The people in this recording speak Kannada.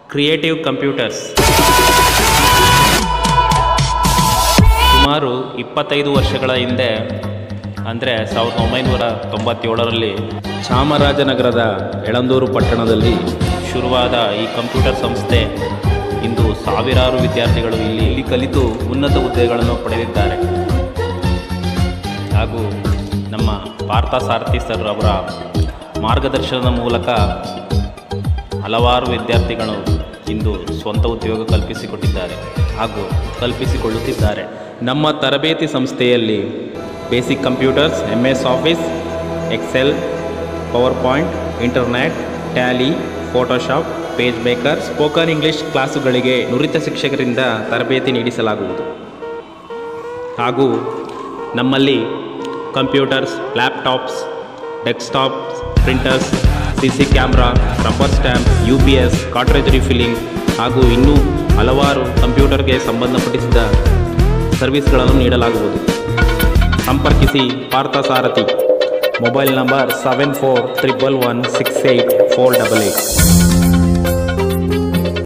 ಕ್ರಿಯೇಟಿವ್ ಕಂಪ್ಯೂಟರ್ಸ್ ಸುಮಾರು ಇಪ್ಪತ್ತೈದು ವರ್ಷಗಳ ಹಿಂದೆ ಅಂದರೆ ಸಾವಿರದ ಒಂಬೈನೂರ ತೊಂಬತ್ತೇಳರಲ್ಲಿ ಚಾಮರಾಜನಗರದ ಯಳಂದೂರು ಪಟ್ಟಣದಲ್ಲಿ ಶುರುವಾದ ಈ ಕಂಪ್ಯೂಟರ್ ಸಂಸ್ಥೆ ಇಂದು ಸಾವಿರಾರು ವಿದ್ಯಾರ್ಥಿಗಳು ಇಲ್ಲಿ ಇಲ್ಲಿ ಕಲಿತು ಉನ್ನತ ಹುದ್ದೆಗಳನ್ನು ಪಡೆದಿದ್ದಾರೆ ಹಾಗೂ ನಮ್ಮ ಪಾರ್ಥಸಾರಥಿ ಸರ್ ಅವರ ಮಾರ್ಗದರ್ಶನದ ಮೂಲಕ ಹಲವಾರು ವಿದ್ಯಾರ್ಥಿಗಳು ಇಂದು ಸ್ವಂತ ಉದ್ಯೋಗ ಕಲ್ಪಿಸಿಕೊಟ್ಟಿದ್ದಾರೆ ಹಾಗೂ ಕಲ್ಪಿಸಿಕೊಳ್ಳುತ್ತಿದ್ದಾರೆ ನಮ್ಮ ತರಬೇತಿ ಸಂಸ್ಥೆಯಲ್ಲಿ basic computers M S office Excel PowerPoint internet Tally Photoshop PageMaker spoken English ಕ್ಲಾಸುಗಳಿಗೆ ನುರಿತ ಶಿಕ್ಷಕರಿಂದ ತರಬೇತಿ ನೀಡಿಸಲಾಗುವುದು ಹಾಗೂ ನಮ್ಮಲ್ಲಿ computers laptops desktops printers C C camera rubber stamp U P S cartridge refilling ಹಾಗೂ ಇನ್ನೂ ಹಲವಾರು ಕಂಪ್ಯೂಟರ್ಗೆ ಸಂಬಂಧಪಡಿಸಿದ ಸರ್ವಿಸ್ಗಳನ್ನು ನೀಡಲಾಗುವುದು ಸಂಪರ್ಕಿಸಿ Parthasarathi mobile number seven four triple one six eight four double eight